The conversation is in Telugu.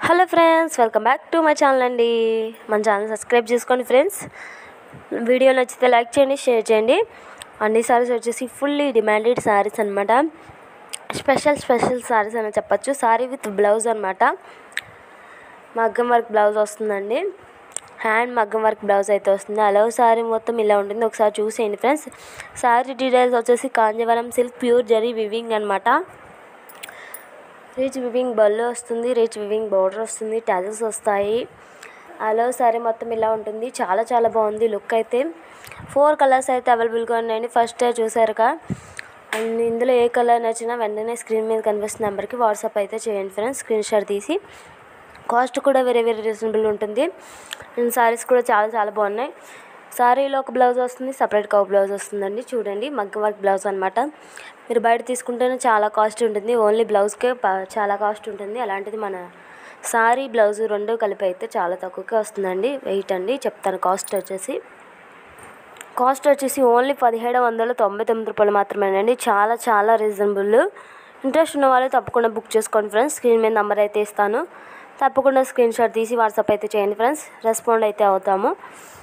hello friends welcome back to my channel అండి మన ఛానల్ సబ్స్క్రైబ్ చేసుకోండి ఫ్రెండ్స్ వీడియో నచ్చితే లైక్ చేయండి షేర్ చేయండి అన్ని సారీస్ వచ్చేసి ఫుల్లీ డిమాండెడ్ సారీస్ అనమాట స్పెషల్ స్పెషల్ సారీస్ అని చెప్పచ్చు సారీ విత్ బ్లౌజ్ అనమాట మగ్గం వర్క్ బ్లౌజ్ వస్తుందండి హ్యాండ్ మగ్గం వర్క్ బ్లౌజ్ అయితే వస్తుంది అలవ్ సారీ మొత్తం ఇలా ఉంటుంది ఒకసారి చూసేయండి ఫ్రెండ్స్ సారీ డీటెయిల్స్ వచ్చేసి Kanjeevaram silk pure zari weaving అనమాట రిచ్ వివింగ్ బల్లు వస్తుంది రిచ్ వివింగ్ బోర్డర్ వస్తుంది టజల్స్ వస్తాయి అలో సారీ మొత్తం ఇలా ఉంటుంది చాలా చాలా బాగుంది లుక్ అయితే ఫోర్ కలర్స్ అయితే అవైలబుల్గా ఉన్నాయండి ఫస్ట్ చూసారుగా అండ్ ఇందులో ఏ కలర్ నచ్చినా వెంటనే స్క్రీన్ మీద కనిపిస్తున్న నెంబర్కి వాట్సాప్ అయితే చేయండి ఫ్రెండ్స్ స్క్రీన్ షాట్ తీసి కాస్ట్ కూడా వెరీ వెరీ రీజనబుల్ ఉంటుంది అండ్ సారీస్ కూడా చాలా చాలా బాగున్నాయి సారీలో ఒక బ్లౌజ్ వస్తుంది సపరేట్గా ఒక బ్లౌజ్ వస్తుందండి చూడండి మగ్గం వర్క్ బ్లౌజ్ అనమాట మీరు బయట తీసుకుంటేనే చాలా కాస్ట్ ఉంటుంది ఓన్లీ బ్లౌజ్కే ప- చాలా కాస్ట్ ఉంటుంది అలాంటిది మన సారీ బ్లౌజ్ రెండు కలిపి అయితే చాలా తక్కువకే వస్తుందండి వెయిట్ అండి చెప్తాను కాస్ట్ వచ్చేసి కాస్ట్ వచ్చేసి ఓన్లీ పదిహేడు వందల తొంభై తొమ్మిది రూపాయలు మాత్రమేనండి చాలా చాలా రీజనబుల్ ఇంట్రెస్ట్ ఉన్న వాళ్ళు తప్పకుండా బుక్ చేసుకోండి ఫ్రెండ్స్ స్క్రీన్ మీద నెంబర్ అయితే ఇస్తాను తప్పకుండా స్క్రీన్ షాట్ తీసి వాట్సాప్ అయితే చేయండి ఫ్రెండ్స్ రెస్పాండ్ అయితే అవుతాము